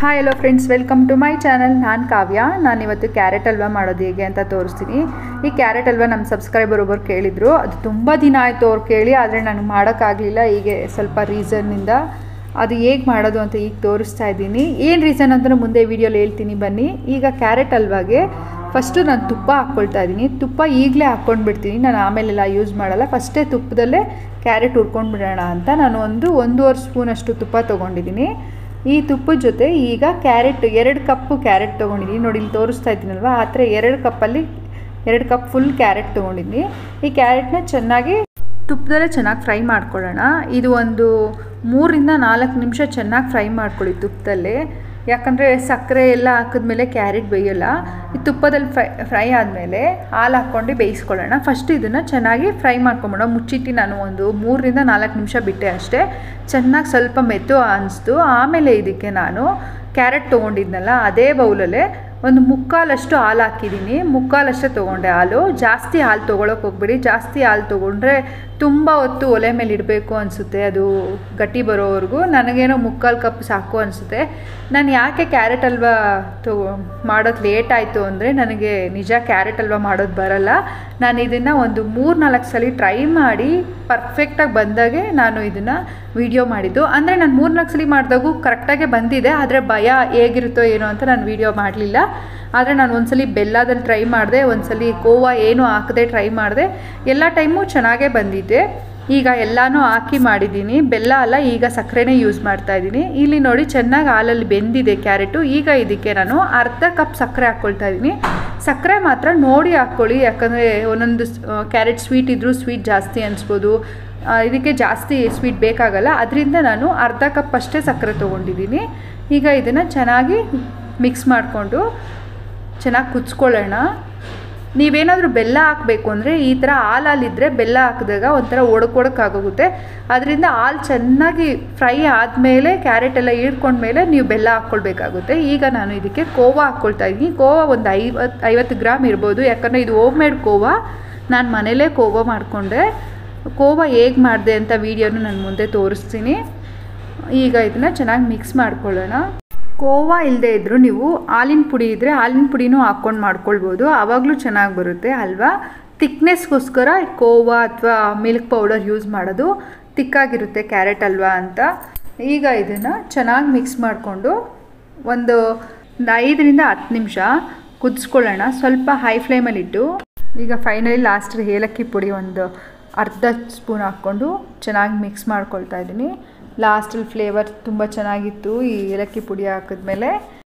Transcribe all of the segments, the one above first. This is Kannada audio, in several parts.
hi hello friends welcome to my channel ನಾನು ಕಾವ್ಯ ನಾನಿವತ್ತು ಕ್ಯಾರೆಟ್ ಹಲ್ವಾ ಮಾಡೋದು ಹೇಗೆ ಅಂತ ತೋರಿಸ್ತೀನಿ ಈ ಕ್ಯಾರೆಟ್ ಹಲ್ವಾ ನಮ್ಮ ಸಬ್ಸ್ಕ್ರೈಬರ್ ಒಬ್ಬರು ಕೇಳಿದರು ಅದು ತುಂಬ ದಿನ ಆಯಿತು ಅವ್ರು ಕೇಳಿ ಆದರೆ ನನಗೆ ಮಾಡೋಕ್ಕಾಗಲಿಲ್ಲ ಹೀಗೆ ಸ್ವಲ್ಪ ರೀಸನ್ನಿಂದ ಅದು ಹೇಗೆ ಮಾಡೋದು ಅಂತ ಈಗ ತೋರಿಸ್ತಾ ಇದ್ದೀನಿ ಏನು ರೀಸನ್ ಅಂತ ಮುಂದೆ ವೀಡಿಯೋಲಿ ಹೇಳ್ತೀನಿ ಬನ್ನಿ ಈಗ ಕ್ಯಾರೆಟ್ ಹಲ್ವಾಗೆ ಫಸ್ಟು ನಾನು ತುಪ್ಪ ಹಾಕ್ಕೊಳ್ತಾ ಇದ್ದೀನಿ ತುಪ್ಪ ಈಗಲೇ ಹಾಕ್ಕೊಂಡು ಬಿಡ್ತೀನಿ ನಾನು ಆಮೇಲೆಲ್ಲ ಯೂಸ್ ಮಾಡಲ್ಲ ಫಸ್ಟೇ ತುಪ್ಪದಲ್ಲೇ ಕ್ಯಾರೆಟ್ ಹುರ್ಕೊಂಡು ಬಿಡೋಣ ಅಂತ ನಾನು ಒಂದು ಒಂದೂವರೆ ಸ್ಪೂನಷ್ಟು ತುಪ್ಪ ತೊಗೊಂಡಿದ್ದೀನಿ ಈ ತುಪ್ಪದ ಜೊತೆ ಈಗ ಕ್ಯಾರೆಟ್ ಎರಡು ಕಪ್ಪು ಕ್ಯಾರೆಟ್ ತೊಗೊಂಡಿದ್ದೀನಿ ನೋಡಿ ಇಲ್ಲಿ ತೋರಿಸ್ತಾ ಇದ್ದೀನಲ್ವ ಆ ಥರ ಎರಡು ಕಪ್ಪಲ್ಲಿ ಎರಡು ಕಪ್ ಫುಲ್ ಕ್ಯಾರೆಟ್ ತೊಗೊಂಡಿದ್ದೀನಿ ಈ ಕ್ಯಾರೆಟ್ನ ಚೆನ್ನಾಗಿ ತುಪ್ಪದಲ್ಲೇ ಚೆನ್ನಾಗಿ ಫ್ರೈ ಮಾಡ್ಕೊಳ್ಳೋಣ ಇದು ಒಂದು ಮೂರಿಂದ ನಾಲ್ಕು ನಿಮಿಷ ಚೆನ್ನಾಗಿ ಫ್ರೈ ಮಾಡ್ಕೊಳ್ಳಿ ತುಪ್ಪದಲ್ಲೇ ಯಾಕಂದರೆ ಸಕ್ಕರೆ ಎಲ್ಲ ಹಾಕಿದ್ಮೇಲೆ ಕ್ಯಾರೆಟ್ ಬೇಯೋಲ್ಲ ಈ ತುಪ್ಪದಲ್ಲಿ ಫ್ರೈ ಫ್ರೈ ಆದಮೇಲೆ ಹಾಲು ಹಾಕ್ಕೊಂಡು ಬೇಯಿಸ್ಕೊಳ್ಳೋಣ ಫಸ್ಟ್ ಇದನ್ನು ಚೆನ್ನಾಗಿ ಫ್ರೈ ಮಾಡ್ಕೊಂಬಿಡೋ ಮುಚ್ಚಿಟ್ಟು ನಾನು ಒಂದು ಮೂರರಿಂದ ನಾಲ್ಕು ನಿಮಿಷ ಬಿಟ್ಟೆ ಅಷ್ಟೇ ಚೆನ್ನಾಗಿ ಸ್ವಲ್ಪ ಮೆತ್ತು ಅನಿಸ್ತು ಆಮೇಲೆ ಇದಕ್ಕೆ ನಾನು ಕ್ಯಾರೆಟ್ ತೊಗೊಂಡಿದ್ನಲ್ಲ ಅದೇ ಬೌಲಲ್ಲೇ ಒಂದು ಮುಕ್ಕಾಲಷ್ಟು ಹಾಲು ಹಾಕಿದ್ದೀನಿ ಮುಕ್ಕಾಲಷ್ಟೇ ತೊಗೊಂಡೆ ಹಾಲು ಜಾಸ್ತಿ ಹಾಲು ತೊಗೊಳಕ್ಕೆ ಹೋಗ್ಬೇಡಿ ಜಾಸ್ತಿ ಹಾಲು ತೊಗೊಂಡ್ರೆ ತುಂಬ ಹೊತ್ತು ಒಲೆ ಮೇಲೆ ಇಡಬೇಕು ಅನಿಸುತ್ತೆ ಅದು ಗಟ್ಟಿ ಬರೋವರೆಗೂ ನನಗೇನೋ ಮುಕ್ಕಾಲು ಕಪ್ ಸಾಕು ಅನಿಸುತ್ತೆ ನಾನು ಯಾಕೆ ಕ್ಯಾರೆಟ್ ಹಲ್ವಾ ತಗೋ ಮಾಡೋದು ಲೇಟ್ ಆಯಿತು ಅಂದರೆ ನನಗೆ ನಿಜ ಕ್ಯಾರೆಟ್ ಹಲ್ವಾ ಮಾಡೋದು ಬರಲ್ಲ ನಾನು ಇದನ್ನು ಒಂದು ಮೂರು ನಾಲ್ಕು ಸಲ ಟ್ರೈ ಮಾಡಿ ಪರ್ಫೆಕ್ಟಾಗಿ ಬಂದಾಗೆ ನಾನು ಇದನ್ನು ವೀಡಿಯೋ ಮಾಡಿದ್ದು ಅಂದರೆ ನಾನು ಮೂರು ನಾಲ್ಕು ಸಲ ಮಾಡಿದಾಗೂ ಕರೆಕ್ಟಾಗೆ ಬಂದಿದೆ ಆದರೆ ಭಯ ಹೇಗಿರುತ್ತೋ ಏನೋ ಅಂತ ನಾನು ವೀಡಿಯೋ ಮಾಡಲಿಲ್ಲ ಆದರೆ ನಾನು ಒಂದ್ಸಲಿ ಬೆಲ್ಲದಲ್ಲಿ ಟ್ರೈ ಮಾಡಿದೆ ಒಂದ್ಸಲಿ ಕೋವಾ ಏನೂ ಹಾಕದೆ ಟ್ರೈ ಮಾಡಿದೆ ಎಲ್ಲ ಟೈಮು ಚೆನ್ನಾಗೇ ಬಂದಿದ್ದೆ ಈಗ ಎಲ್ಲನೂ ಹಾಕಿ ಮಾಡಿದ್ದೀನಿ ಬೆಲ್ಲ ಅಲ್ಲ ಈಗ ಸಕ್ಕರೆನೇ ಯೂಸ್ ಮಾಡ್ತಾ ಇದ್ದೀನಿ ಇಲ್ಲಿ ನೋಡಿ ಚೆನ್ನಾಗಿ ಹಾಲಲ್ಲಿ ಬೆಂದಿದೆ ಕ್ಯಾರೆಟು ಈಗ ಇದಕ್ಕೆ ನಾನು ಅರ್ಧ ಕಪ್ ಸಕ್ಕರೆ ಹಾಕ್ಕೊಳ್ತಾ ಇದ್ದೀನಿ ಸಕ್ಕರೆ ಮಾತ್ರ ನೋಡಿ ಹಾಕ್ಕೊಳ್ಳಿ ಯಾಕಂದರೆ ಒಂದೊಂದು ಕ್ಯಾರೆಟ್ ಸ್ವೀಟ್ ಇದ್ದರೂ ಸ್ವೀಟ್ ಜಾಸ್ತಿ ಅನಿಸ್ಬೋದು ಇದಕ್ಕೆ ಜಾಸ್ತಿ ಸ್ವೀಟ್ ಬೇಕಾಗಲ್ಲ ಅದರಿಂದ ನಾನು ಅರ್ಧ ಕಪ್ ಅಷ್ಟೇ ಸಕ್ಕರೆ ತೊಗೊಂಡಿದ್ದೀನಿ ಈಗ ಇದನ್ನು ಚೆನ್ನಾಗಿ ಮಿಕ್ಸ್ ಮಾಡಿಕೊಂಡು ಚೆನ್ನಾಗಿ ಕುದಿಸ್ಕೊಳ್ಳೋಣ ನೀವೇನಾದರೂ ಬೆಲ್ಲ ಹಾಕಬೇಕು ಅಂದರೆ ಈ ಥರ ಹಾಲಲ್ಲಿದ್ದರೆ ಬೆಲ್ಲ ಹಾಕಿದಾಗ ಒಂಥರ ಒಡಕ್ ಒಡಕ್ಕಾಗೋಗುತ್ತೆ ಅದರಿಂದ ಹಾಲು ಚೆನ್ನಾಗಿ ಫ್ರೈ ಆದಮೇಲೆ ಕ್ಯಾರೆಟ್ ಎಲ್ಲ ಮೇಲೆ ನೀವು ಬೆಲ್ಲ ಹಾಕ್ಕೊಳ್ಬೇಕಾಗುತ್ತೆ ಈಗ ನಾನು ಇದಕ್ಕೆ ಕೋವಾ ಹಾಕ್ಕೊಳ್ತಾ ಇದ್ದೀನಿ ಕೋವಾ ಒಂದು ಐವತ್ತು ಐವತ್ತು ಗ್ರಾಮ್ ಇರ್ಬೋದು ಯಾಕಂದರೆ ಇದು ಹೋಮ್ ಮೇಡ್ ಕೋವಾ ನಾನು ಮನೇಲೇ ಕೋವಾ ಮಾಡಿಕೊಂಡೆ ಕೋವಾ ಹೇಗೆ ಮಾಡಿದೆ ಅಂತ ವೀಡಿಯೋನು ನಾನು ಮುಂದೆ ತೋರಿಸ್ತೀನಿ ಈಗ ಇದನ್ನು ಚೆನ್ನಾಗಿ ಮಿಕ್ಸ್ ಮಾಡ್ಕೊಳ್ಳೋಣ ಕೋವಾ ಇಲ್ಲದೆ ಇದ್ದರೂ ನೀವು ಹಾಲಿನ ಪುಡಿ ಇದ್ದರೆ ಹಾಲಿನ ಪುಡಿನೂ ಹಾಕ್ಕೊಂಡು ಮಾಡ್ಕೊಳ್ಬೋದು ಆವಾಗಲೂ ಚೆನ್ನಾಗಿ ಬರುತ್ತೆ ಅಲ್ವಾ ತಿಕ್ನೆಸ್ಗೋಸ್ಕರ ಕೋವಾ ಅಥವಾ ಮಿಲ್ಕ್ ಪೌಡರ್ ಯೂಸ್ ಮಾಡೋದು ತಿಕ್ಕಾಗಿರುತ್ತೆ ಕ್ಯಾರೆಟ್ ಹಲ್ವಾ ಅಂತ ಈಗ ಇದನ್ನು ಚೆನ್ನಾಗಿ ಮಿಕ್ಸ್ ಮಾಡಿಕೊಂಡು ಒಂದು ಐದರಿಂದ ಹತ್ತು ನಿಮಿಷ ಕುದಿಸ್ಕೊಳ್ಳೋಣ ಸ್ವಲ್ಪ ಹೈ ಫ್ಲೇಮಲ್ಲಿಟ್ಟು ಈಗ ಫೈನಲಿ ಲಾಸ್ಟ್ ಏಲಕ್ಕಿ ಪುಡಿ ಒಂದು ಅರ್ಧ ಸ್ಪೂನ್ ಹಾಕ್ಕೊಂಡು ಚೆನ್ನಾಗಿ ಮಿಕ್ಸ್ ಮಾಡ್ಕೊಳ್ತಾ ಇದ್ದೀನಿ ಲಾಸ್ಟಲ್ಲಿ ಫ್ಲೇವರ್ ತುಂಬ ಚೆನ್ನಾಗಿತ್ತು ಈ ಏಲಕ್ಕಿ ಪುಡಿ ಹಾಕಿದ್ಮೇಲೆ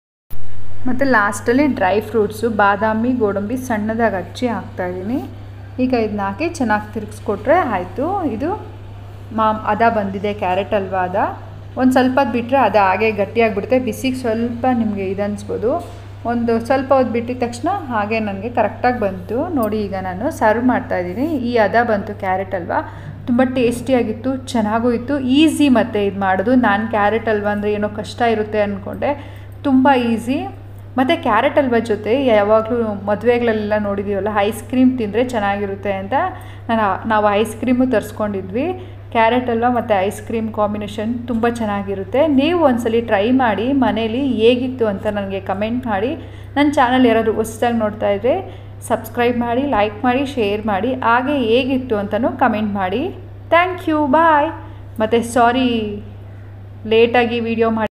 ಮತ್ತು ಲಾಸ್ಟಲ್ಲಿ ಡ್ರೈ ಫ್ರೂಟ್ಸು ಬಾದಾಮಿ ಗೋಡಂಬಿ ಸಣ್ಣದಾಗಿ ಹಚ್ಚಿ ಹಾಕ್ತಾಯಿದ್ದೀನಿ ಈಗ ಇದನ್ನ ಹಾಕಿ ಚೆನ್ನಾಗಿ ತಿರುಗಿಸ್ಕೊಟ್ರೆ ಆಯಿತು ಇದು ಮಾ ಅದ ಬಂದಿದೆ ಕ್ಯಾರೆಟ್ ಹಲ್ವಾ ಅದ ಒಂದು ಸ್ವಲ್ಪ ಹೊತ್ತು ಬಿಟ್ಟರೆ ಅದು ಹಾಗೆ ಗಟ್ಟಿಯಾಗಿಬಿಡುತ್ತೆ ಬಿಸಿಗೆ ಸ್ವಲ್ಪ ನಿಮಗೆ ಇದು ಅನಿಸ್ಬೋದು ಒಂದು ಸ್ವಲ್ಪ ಹೊತ್ತು ಬಿಟ್ಟಿದ ತಕ್ಷಣ ಹಾಗೆ ನನಗೆ ಕರೆಕ್ಟಾಗಿ ಬಂತು ನೋಡಿ ಈಗ ನಾನು ಸರ್ವ್ ಮಾಡ್ತಾಯಿದ್ದೀನಿ ಈ ಅದ ಬಂತು ಕ್ಯಾರೆಟ್ ಹಲ್ವಾ ತುಂಬ ಟೇಸ್ಟಿಯಾಗಿತ್ತು ಚೆನ್ನಾಗೂ ಇತ್ತು ಈಸಿ ಮತ್ತು ಇದು ಮಾಡೋದು ನಾನು ಕ್ಯಾರೆಟ್ ಹಲ್ವಾ ಅಂದರೆ ಏನೋ ಕಷ್ಟ ಇರುತ್ತೆ ಅಂದ್ಕೊಂಡೆ ತುಂಬ ಈಸಿ ಮತ್ತು ಕ್ಯಾರೆಟ್ ಹಲ್ವಾ ಜೊತೆ ಯಾವಾಗಲೂ ಮದುವೆಗಳೆಲ್ಲ ನೋಡಿದ್ದೀವಲ್ಲ ಐಸ್ ಕ್ರೀಮ್ ತಿಂದರೆ ಚೆನ್ನಾಗಿರುತ್ತೆ ಅಂತ ನಾನು ನಾವು ಐಸ್ ಕ್ರೀಮು ತರಿಸ್ಕೊಂಡಿದ್ವಿ ಕ್ಯಾರೆಟ್ ಹಲ್ವಾ ಮತ್ತು ಐಸ್ ಕ್ರೀಮ್ ಕಾಂಬಿನೇಷನ್ ತುಂಬ ಚೆನ್ನಾಗಿರುತ್ತೆ ನೀವು ಒಂದ್ಸಲಿ ಟ್ರೈ ಮಾಡಿ ಮನೇಲಿ ಹೇಗಿತ್ತು ಅಂತ ನನಗೆ ಕಮೆಂಟ್ ಮಾಡಿ ನನ್ನ ಚಾನಲ್ ಯಾರಾದರೂ ಹೊಸ್ದಾಗಿ ನೋಡ್ತಾ ಇದ್ದರೆ ಸಬ್ಸ್ಕ್ರೈಬ್ ಮಾಡಿ ಲೈಕ್ ಮಾಡಿ ಶೇರ್ ಮಾಡಿ ಹಾಗೆ ಹೇಗಿತ್ತು ಅಂತಲೂ ಕಮೆಂಟ್ ಮಾಡಿ ಥ್ಯಾಂಕ್ ಯು ಬಾಯ್ ಮತ್ತು ಸಾರಿ ಲೇಟಾಗಿ ವೀಡಿಯೋ ಮಾಡಿ